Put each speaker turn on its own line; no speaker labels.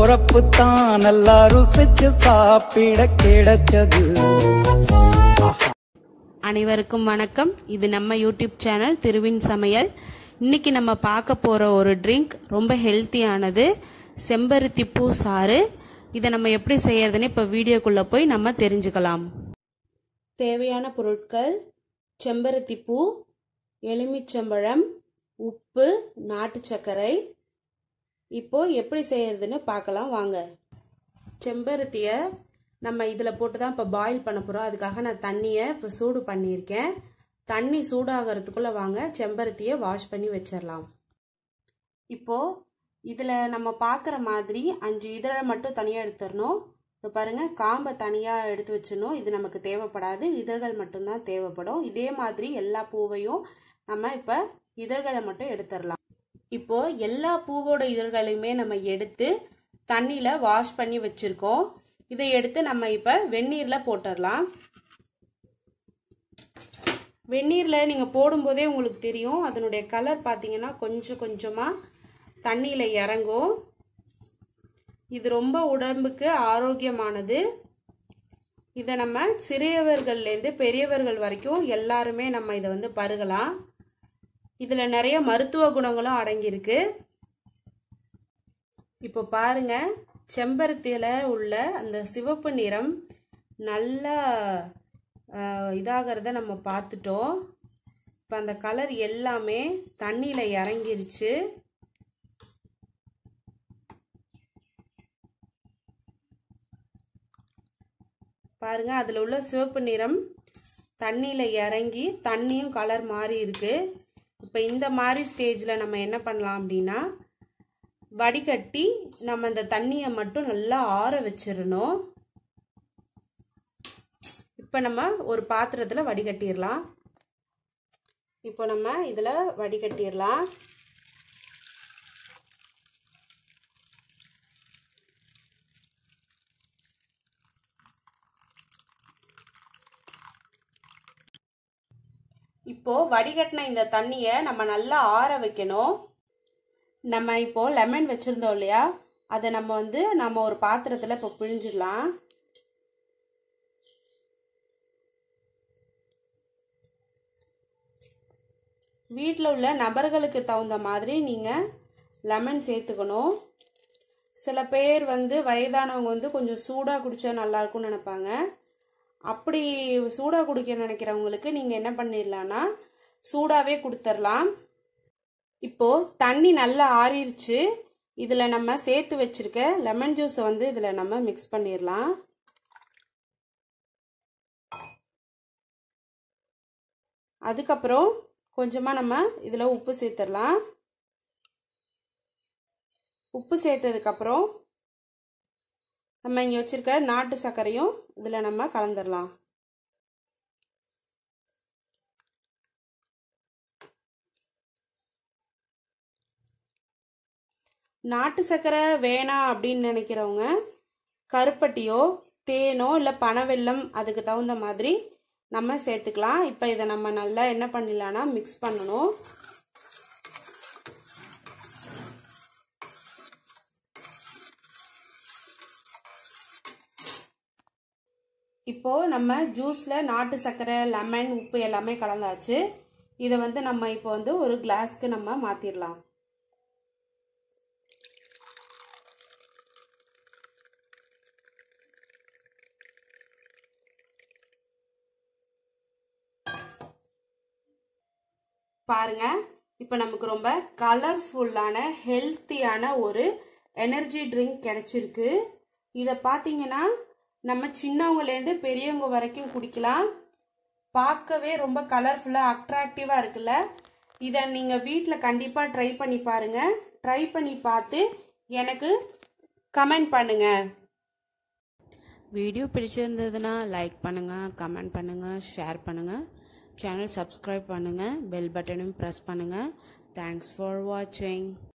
போறப்பு தான் நல்லா ருசிச்சு சாப்பிட கிடைச்சது
அனைவருக்கும் வணக்கம் இது நம்ம யூடியூப் சேனல் திருவின் சமையல் இன்னைக்கு நம்ம பார்க்க போற ஒரு ட்ரிங்க் ரொம்ப ஹெல்த்தியானது செம்பருத்தி பூ சாறு இதை நம்ம எப்படி செய்யறதுன்னு இப்போ வீடியோக்குள்ள போய் நம்ம தெரிஞ்சுக்கலாம் தேவையான பொருட்கள் செம்பருத்தி பூ எலுமிச்சம்பழம் உப்பு நாட்டு சர்க்கரை இப்போ எப்படி செய்யறதுன்னு பார்க்கலாம் வாங்க செம்பருத்தியை நம்ம இதில் போட்டு தான் இப்போ பாயில் பண்ண போகிறோம் அதுக்காக நான் தண்ணியை இப்போ சூடு பண்ணியிருக்கேன் தண்ணி சூடாகிறதுக்குள்ளே வாங்க செம்பருத்தியை வாஷ் பண்ணி வச்சிடலாம் இப்போது இதில் நம்ம பார்க்குற மாதிரி அஞ்சு இதழை மட்டும் தனியாக எடுத்துடணும் இப்போ பாருங்கள் காம்பை தனியாக எடுத்து வச்சிடணும் இது நமக்கு தேவைப்படாது இதழ்கள் மட்டும்தான் தேவைப்படும் இதே மாதிரி எல்லா பூவையும் நம்ம இப்போ இதழ்களை மட்டும் எடுத்துடலாம் இப்போ எல்லா பூவோட இதழ்களையுமே நம்ம எடுத்து தண்ணியில் வாஷ் பண்ணி வச்சுருக்கோம் இதை எடுத்து நம்ம இப்போ வெந்நீரில் போட்டுடலாம் வெந்நீரில் நீங்கள் போடும்போதே உங்களுக்கு தெரியும் அதனுடைய கலர் பார்த்தீங்கன்னா கொஞ்சம் கொஞ்சமாக தண்ணியில் இறங்கும் இது ரொம்ப உடம்புக்கு ஆரோக்கியமானது இதை நம்ம சிறியவர்கள்லேருந்து பெரியவர்கள் வரைக்கும் எல்லாருமே நம்ம இதை வந்து பருகலாம் இதில் நிறைய மருத்துவ குணங்களும் அடங்கியிருக்கு இப்போ பாருங்க செம்பருத்தியில் உள்ள அந்த சிவப்பு நிறம் நல்லா இதாகிறத நம்ம பார்த்துட்டோம் இப்போ அந்த கலர் எல்லாமே தண்ணியில் இறங்கிருச்சு பாருங்க அதில் உள்ள சிவப்பு நிறம் தண்ணியில் இறங்கி தண்ணியும் கலர் மாறி இருக்கு இப்போ இந்த மாதிரி ஸ்டேஜில் நம்ம என்ன பண்ணலாம் அப்படின்னா வடிகட்டி நம்ம இந்த தண்ணியை மட்டும் நல்லா ஆற வச்சிடணும் இப்போ நம்ம ஒரு பாத்திரத்தில் வடிகட்டிடலாம் இப்போ நம்ம இதில் வடிகட்டிடலாம் இப்போ வடிகட்டின இந்த தண்ணியை நம்ம நல்லா ஆற வைக்கணும் நம்ம இப்போ லெமன் வச்சுருந்தோம் இல்லையா அதை நம்ம வந்து நம்ம ஒரு பாத்திரத்தில் இப்போ பிழிஞ்சிடலாம் வீட்டில் உள்ள நபர்களுக்கு தகுந்த மாதிரி நீங்கள் லெமன் சேர்த்துக்கணும் சில பேர் வந்து வயதானவங்க வந்து கொஞ்சம் சூடாக குடித்தா நல்லாயிருக்கும்னு நினைப்பாங்க அப்படி சூடாக குடிக்க நினைக்கிறவங்களுக்கு நீங்கள் என்ன பண்ணிடலான்னா சூடாகவே கொடுத்துர்லாம் இப்போ தண்ணி நல்லா ஆறிடுச்சு இதில் நம்ம சேர்த்து வச்சிருக்க லெமன் ஜூஸை வந்து இதில் நம்ம மிக்ஸ் பண்ணிடலாம் அதுக்கப்புறம் கொஞ்சமாக நம்ம இதில் உப்பு சேர்த்துடலாம் உப்பு சேர்த்ததுக்கப்புறம் நம்ம இங்கே வச்சுருக்க நாட்டு சர்க்கரையும் இதில் நம்ம கலந்துடலாம் நாட்டு சர்க்கரை வேணாம் அப்படின்னு நினைக்கிறவங்க கருப்பட்டியோ தேனோ இல்லை பனவெல்லம் அதுக்கு தகுந்த மாதிரி நம்ம சேர்த்துக்கலாம் இப்போ இதை நம்ம நல்லா என்ன பண்ணிடலாம்னா மிக்ஸ் பண்ணணும் இப்போ நம்ம ஜூஸில் நாட்டு சர்க்கரை லெமன் உப்பு எல்லாமே கலந்தாச்சு இதை வந்து நம்ம இப்போ வந்து ஒரு கிளாஸ்க்கு நம்ம மாற்றிடலாம் பாருங்க இப்போ நமக்கு ரொம்ப கலர்ஃபுல்லான ஹெல்த்தியான ஒரு எனர்ஜி ட்ரிங்க் கிடைச்சிருக்கு இதை பார்த்தீங்கன்னா நம்ம சின்னவங்கலேருந்து பெரியவங்க வரைக்கும் குடிக்கலாம் பார்க்கவே ரொம்ப கலர்ஃபுல்லாக அட்ராக்டிவாக இருக்குல்ல இதை நீங்கள் வீட்டில் கண்டிப்பாக ட்ரை பண்ணி பாருங்கள் ட்ரை பண்ணி பார்த்து எனக்கு கமெண்ட் பண்ணுங்கள் வீடியோ பிடிச்சிருந்ததுன்னா லைக் பண்ணுங்கள் கமெண்ட் பண்ணுங்கள் ஷேர் பண்ணுங்கள் சேனல் சப்ஸ்கிரைப் பண்ணுங்கள் பெல் பட்டனும் ப்ரெஸ் பண்ணுங்கள் தேங்க்ஸ் ஃபார் வாட்சிங்